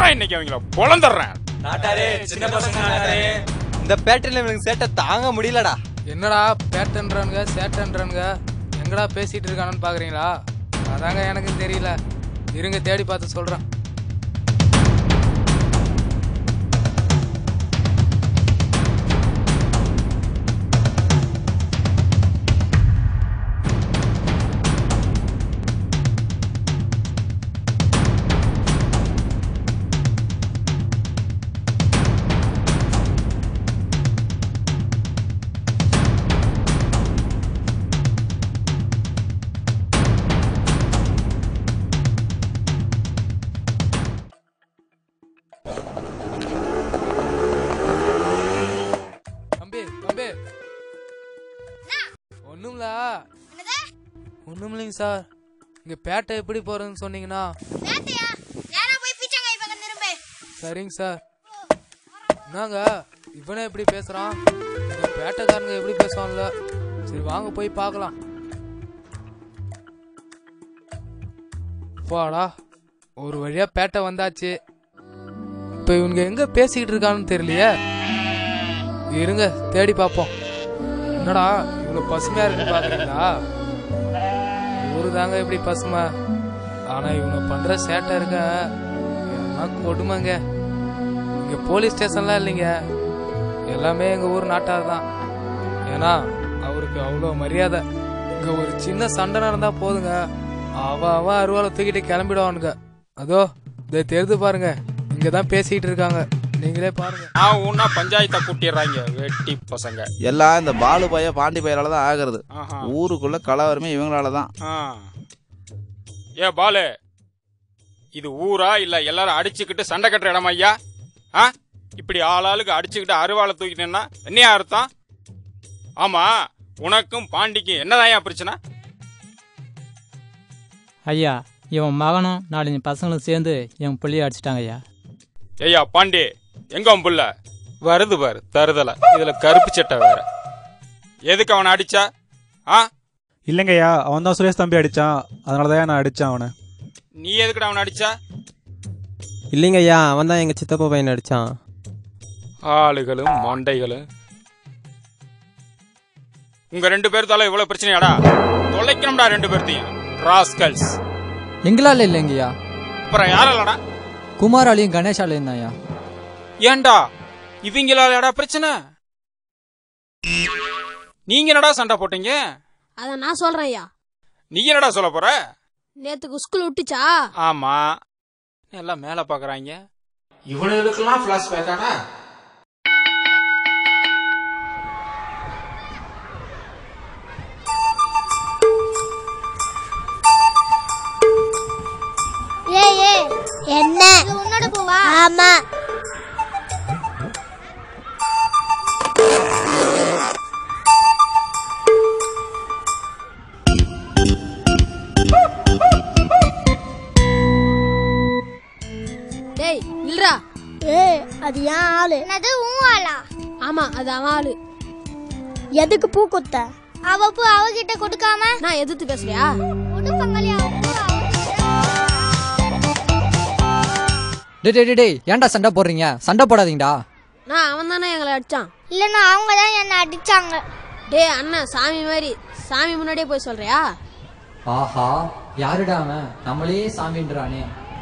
இன்னைக்கு அவங்கள பொழந்துடுறேன் இந்த பேட்டரியில இவனுக்கு சேட்டை தாங்க முடியலடா என்னடா பேட்டன்றானுங்க சேட்டன்றானுங்க எங்கடா பேசிட்டு இருக்கானுன்னு பாக்குறீங்களா அதாங்க எனக்கு தெரியல இருங்க தேடி பார்த்து சொல்றேன் தம்பி தம்பி ஒண்ணும்ல ஒண்ணும் இல்லைங்க சார் இங்க பேட்டை எப்படி போறதுன்னு சொன்னீங்கன்னா பேட்டையா நேரா போய் பிச்சைங்க இவங்க திரும்ப சரிங்க சார் என்னங்க இவனே எப்படி பேசுறான் இந்த பேட்டைக்காரங்க எப்படி பேசுவான்ல சரி வாங்க போய் பார்க்கலாம் போடா ஒரு வழியா பேட்டை வந்தாச்சு இப்ப இவனுங்க எங்க பேசிக்கிட்டு இருக்கான்னு தெரியலையே இருங்க தேடி பார்ப்போம் என்னடா இவ்வளவு பசுமையா இருக்கு பாக்குறீங்களா ஊரு தாங்க இப்படி பசுமை ஆனா இவங்க பண்ற சேட்டை இருக்க என்ன கொடுமைங்க இங்க போலீஸ் ஸ்டேஷன்லாம் இல்லைங்க எல்லாமே எங்க ஊர் நாட்டார் தான் ஏன்னா அவருக்கு அவ்வளோ மரியாதை இங்க ஒரு சின்ன சண்டை நடந்தா போதுங்க அவ அவன் அருவாளை தூக்கிட்டு கிளம்பிடுவானுங்க அதோ இதை தெரிந்து பாருங்க இங்க தான் பேசிக்கிட்டு இருக்காங்க நீங்களே பாருங்க நான் உன்னா பஞ்சாயத்தை கூட்டிடுறாங்க வெட்டி பசங்க எல்லாம் இந்த பாலு பைய பாண்டி பையலால தான் ஆகுறது ஆஹா. ஊருக்குள்ள கலவரமே இவங்களால தான் ஆ. ஏ பாலு இது ஊரா இல்ல எல்லாரும் அடிச்சுக்கிட்டு சண்டை கட்டுற இடமா ஐயா ஆ இப்படி ஆளாளுக்கு அடிச்சுக்கிட்டு அருவாளை தூக்கிட்டேன்னா என்னையா அர்த்தம் ஆமா உனக்கும் பாண்டிக்கும் என்னதான் பிரச்சனை ஐயா இவன் மகனும் நாலஞ்சு பசங்களும் சேர்ந்து என் புள்ளிய அடிச்சிட்டாங்க ஐயா ஐயா பாண்டி எங்க உன் புள்ள வருது பாரு தருதல இதுல கருப்பு சட்டை வேற எதுக்கு அவனை அடிச்சா ஆ இல்லைங்கய்யா அவன் தான் சுரேஷ் தம்பி அடிச்சான் அதனால தான் நான் அடிச்சேன் அவனை நீ எதுக்குடா அவனை அடிச்சா இல்லைங்க ஐயா அவன் தான் எங்க சித்தப்பா பையன் அடிச்சான் ஆளுகளும் மண்டைகளும் உங்க ரெண்டு பேர்த்தால இவ்வளவு பிரச்சனையாடா தொலைக்கணும்டா ரெண்டு பேர்த்தையும் ராஸ்கல்ஸ் எங்களால இல்லைங்கய்யா அப்புறம் யாராலடா குமாராலையும் கணேஷாலையும் தான்யா ஏன்டா இவங்களாலடா பிரச்சனை நீங்க என்னடா சண்டை போட்டீங்க அத நான் சொல்றேன் ஐயா நீ என்னடா சொல்ல போற நேத்துக்கு ஸ்கூல் விட்டுச்சா ஆமா எல்லாம் மேல பாக்குறாங்க இவனுங்களுக்கெல்லாம் பிளாஸ் பேக்காடா ஏ ஏ என்ன உன்னோட பூவா ஆமா டேய் நில்றா ஏய் அது ஏன் ஆளு என்னது உன் ஆளா ஆமா அது அவன் ஆளு எதுக்கு பூ குத்த அவ பூ அவகிட்ட கொடுக்காம நான் எதிர்த்து பேசுறியா கொடுப்பாங்களே டே டே டே டேய் ஏன்டா சண்டை போடுறீங்க சண்டை போடாதீங்கடா நான் அவன் தானே எங்களை அடிச்சான் இல்லைன்னா அவங்க தான் என்ன அடிச்சாங்க டேய் அண்ணன் சாமி மாதிரி சாமி முன்னாடியே போய் சொல்றியா ஆஹா யாருடா அவன் நம்மளே சாமின்றானே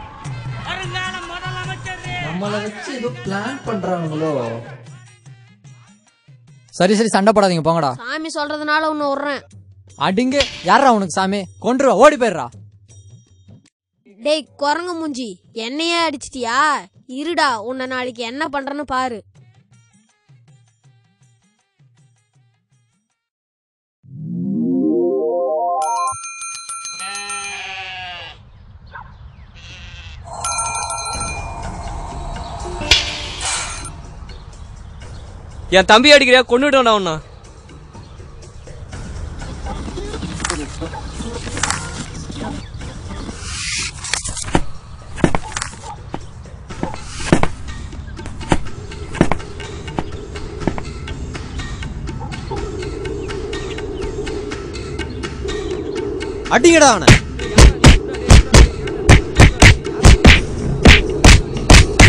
நம்மள வச்சு ஏதோ பிளான் பண்றானுங்களோ சரி சரி சண்டை போடாதீங்க போங்கடா சாமி சொல்றதுனால உன்னை விடுறேன் அடிங்க யாரா உனக்கு சாமி கொன்றுவா ஓடி போயிடுறா டேய் குரங்கு மூஞ்சி என்னையே அடிச்சிட்டியா இருடா உன்னை நாளைக்கு என்ன பண்றேன்னு பாரு என் தம்பி அடிக்கிறியா கொண்டுட்டோம்டா உன்ன அடிங்கடா அவனை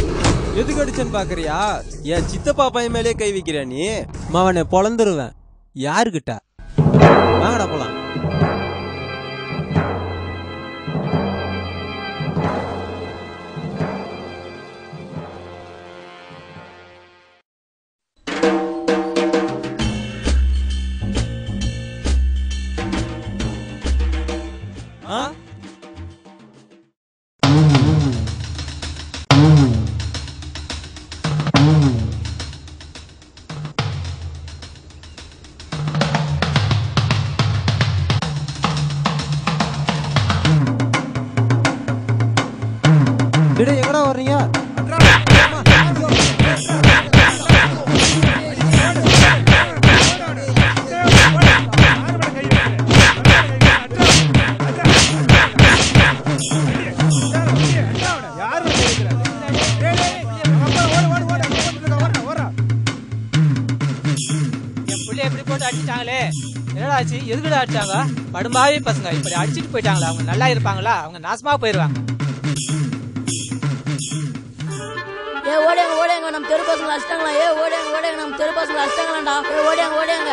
எதுக்கு அடிச்சேன்னு பாக்குறியா என் சித்தப்பா பையன் மேலே கை வைக்கிற நீ மவனை பொழந்துருவேன் யாருக்கிட்ட வாங்கடா போலாம் ஆ டேய் எங்கடா வர்றீங்க என் புள்ளை எப்படி போட்டு அடிச்சிட்டாங்களே என்னடா ஆச்சு எதுக்குடா அடிச்சாங்க படும்பாவி பசங்க இப்படி அடிச்சிட்டு போயிட்டாங்களா அவங்க நல்லா இருப்பாங்களா அவங்க நாசமா போயிருவாங்க ஏ ஓடியாங்க ஓடியாங்க நம்ம தெரு பசங்களை அடிச்சிட்டாங்களா ஏ ஓடியாங்க ஓடியாங்க நம்ம தெரு பசங்களை அடிச்சிட்டாங்களாடா ஏ ஓடியாங்க ஓடியாங்க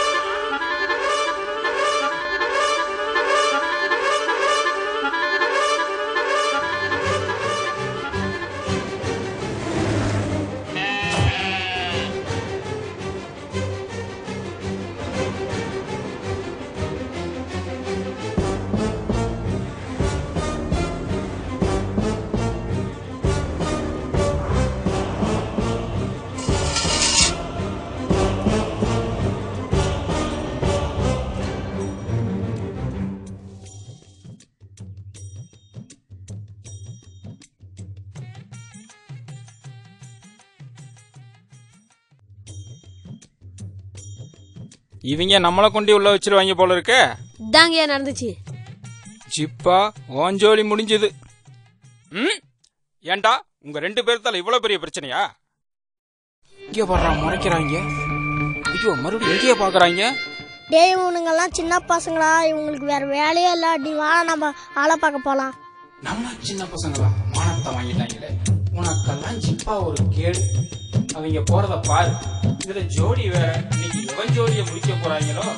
இவங்க நம்மளை கொண்டு உள்ள வச்சிருவாங்க போல இருக்கு இதாங்கய்யா நடந்துச்சு ஜிப்பா ஓஞ்சோலி முடிஞ்சது ம் ஏண்டா உங்க ரெண்டு பேர்த்தால இவ்வளவு பெரிய பிரச்சனையா இங்கே பாடுறான் முறைக்கிறாங்க ஐயோ மறுபடியும் எங்கேயே பாக்குறாங்க டேய் இவனுங்கெல்லாம் சின்ன பசங்களா இவங்களுக்கு வேற வேலையே இல்ல அடி வா நம்ம ஆளை பார்க்க போலாம் நம்ம சின்ன பசங்களா மானத்தை வாங்கிட்டாங்களே உனக்கெல்லாம் ஜிப்பா ஒரு கேடு அவங்க போறத பாரு இதுல ஜோடி வேற இன்னைக்கு எவன் ஜோடிய முடிக்க போறாங்களோ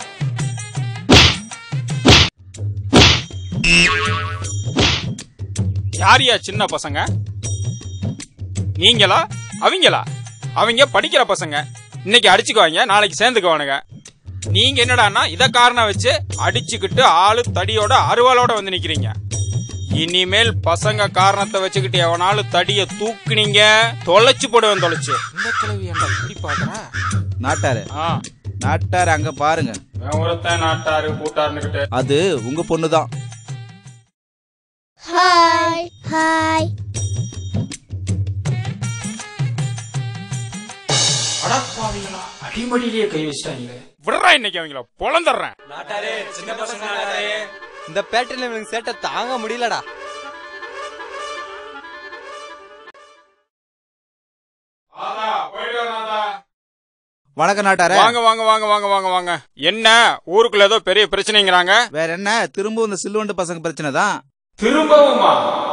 யாரியா சின்ன பசங்க நீங்களா அவங்களா அவங்க படிக்கிற பசங்க இன்னைக்கு அடிச்சுக்குவாங்க நாளைக்கு சேர்ந்துக்குவானுங்க நீங்க என்னடான்னா இத காரணம் வச்சு அடிச்சுக்கிட்டு ஆளு தடியோட அருவாளோட வந்து நிக்கிறீங்க இனிமேல் பசங்க காரணத்தை வச்சுக்கிட்டு எவனாலும் தடிய தூக்குனீங்க தொலைச்சு போடுவேன் தொலைச்சு இந்த கிழவி ஏன்டா இப்படி பாக்குறா நாட்டாரு ஆ நாட்டாரு அங்க பாருங்க ஒருத்தன் நாட்டாரு கூட்டாருன்னுகிட்டு அது உங்க பொண்ணுதான் ஹாய் ஹாய் அடப்பாவீங்களா அடிமடியிலேயே கை வச்சிட்டாங்களே விடுறா இன்னைக்கு அவங்கள பொழந்துடுறேன் இந்த பேட்டரியில் இவனுக்கு சேட்டை தாங்க முடியலடா வணக்கம் நாட்டாரு வாங்க வாங்க வாங்க வாங்க வாங்க வாங்க என்ன ஊருக்குள்ள ஏதோ பெரிய பிரச்சனைங்கிறாங்க வேற என்ன திரும்ப இந்த சில்லுவண்டு பசங்க பிரச்சனை தான் திரும்பவுமா